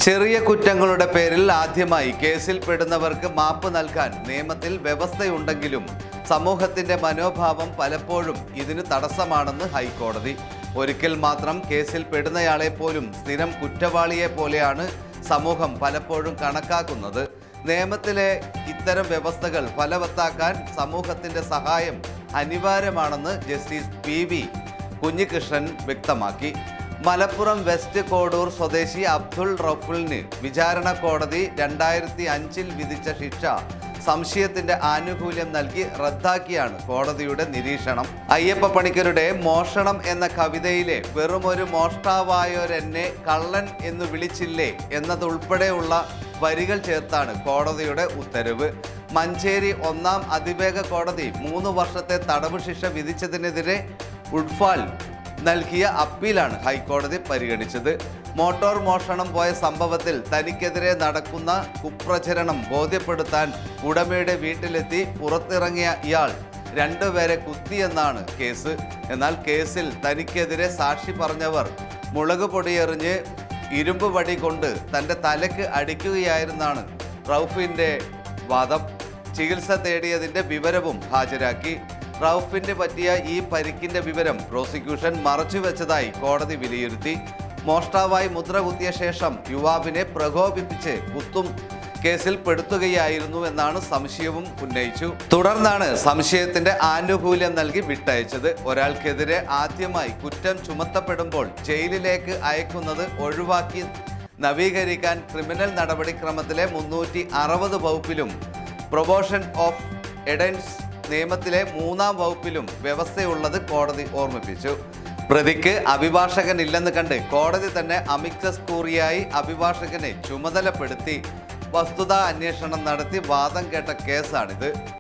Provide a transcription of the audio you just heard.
ചെറിയ കുറ്റങ്ങളുടെ പേരിൽ ആദ്യമായി കേസിൽ പെടുന്നവർക്ക് മാപ്പ് നൽകാൻ നിയമത്തിൽ വ്യവസ്ഥയുണ്ടെങ്കിലും സമൂഹത്തിന്റെ മനോഭാവം പലപ്പോഴും ഇതിന് തടസ്സമാണെന്ന് ഹൈക്കോടതി ഒരിക്കൽ മാത്രം കേസിൽ പെടുന്നയാളെ പോലും സ്ഥിരം കുറ്റവാളിയെ പോലെയാണ് സമൂഹം പലപ്പോഴും കണക്കാക്കുന്നത് നിയമത്തിലെ ഇത്തരം വ്യവസ്ഥകൾ ഫലവത്താക്കാൻ സമൂഹത്തിന്റെ സഹായം അനിവാര്യമാണെന്ന് ജസ്റ്റിസ് പി വി കുഞ്ഞികൃഷ്ണൻ വ്യക്തമാക്കി മലപ്പുറം വെസ്റ്റ് കോഡൂർ സ്വദേശി അബ്ദുൾ റഫുലിന് വിചാരണ കോടതി രണ്ടായിരത്തി അഞ്ചിൽ വിധിച്ച ശിക്ഷ സംശയത്തിന്റെ ആനുകൂല്യം നൽകി റദ്ദാക്കിയാണ് കോടതിയുടെ നിരീക്ഷണം അയ്യപ്പ പണിക്കരുടെ മോഷണം എന്ന കവിതയിലെ വെറുമൊരു മോഷ്ടാവായോരെന്നെ കള്ളൻ എന്ന് വിളിച്ചില്ലേ എന്നതുൾപ്പെടെയുള്ള വരികൾ ചേർത്താണ് കോടതിയുടെ ഉത്തരവ് മഞ്ചേരി ഒന്നാം അതിവേഗ കോടതി മൂന്ന് വർഷത്തെ തടവ് ശിക്ഷ വിധിച്ചതിനെതിരെ ഉഡ്ഫാൽ നൽകിയ അപ്പീലാണ് ഹൈക്കോടതി പരിഗണിച്ചത് മോട്ടോർ മോഷണം പോയ സംഭവത്തിൽ തനിക്കെതിരെ നടക്കുന്ന കുപ്രചരണം ബോധ്യപ്പെടുത്താൻ ഉടമയുടെ വീട്ടിലെത്തി പുറത്തിറങ്ങിയ ഇയാൾ രണ്ടുപേരെ കുത്തിയെന്നാണ് കേസ് എന്നാൽ കേസിൽ തനിക്കെതിരെ സാക്ഷി പറഞ്ഞവർ മുളക് പൊടിയെറിഞ്ഞ് ഇരുമ്പ് വടി കൊണ്ട് തൻ്റെ തലക്ക് അടിക്കുകയായിരുന്നാണ് റൌഫിൻ്റെ വാദം ചികിത്സ തേടിയതിൻ്റെ വിവരവും ഹാജരാക്കി റൌഫിന് പറ്റിയ ഈ പരിക്കിന്റെ വിവരം പ്രോസിക്യൂഷൻ മറച്ചുവെച്ചതായി കോടതി വിലയിരുത്തി മോഷ്ടാവായി മുദ്ര കുത്തിയ ശേഷം യുവാവിനെ പ്രകോപിപ്പിച്ച് കുത്തും കേസിൽ പെടുത്തുകയായിരുന്നു എന്നാണ് സംശയവും ഉന്നയിച്ചു തുടർന്നാണ് സംശയത്തിന്റെ ആനുകൂല്യം നൽകി വിട്ടയച്ചത് ഒരാൾക്കെതിരെ ആദ്യമായി കുറ്റം ചുമത്തപ്പെടുമ്പോൾ ജയിലിലേക്ക് അയക്കുന്നത് ഒഴിവാക്കി നവീകരിക്കാൻ ക്രിമിനൽ നടപടിക്രമത്തിലെ മുന്നൂറ്റി അറുപത് വകുപ്പിലും പ്രൊബോഷൻ ഓഫ് എഡൻസ് നിയമത്തിലെ മൂന്നാം വകുപ്പിലും വ്യവസ്ഥയുള്ളത് കോടതി ഓർമ്മിപ്പിച്ചു പ്രതിക്ക് അഭിഭാഷകനില്ലെന്ന് കണ്ട് കോടതി തന്നെ അമിക്കസ് കൂറിയായി അഭിഭാഷകനെ ചുമതലപ്പെടുത്തി വസ്തുതാ അന്വേഷണം നടത്തി വാദം കേട്ട കേസാണിത്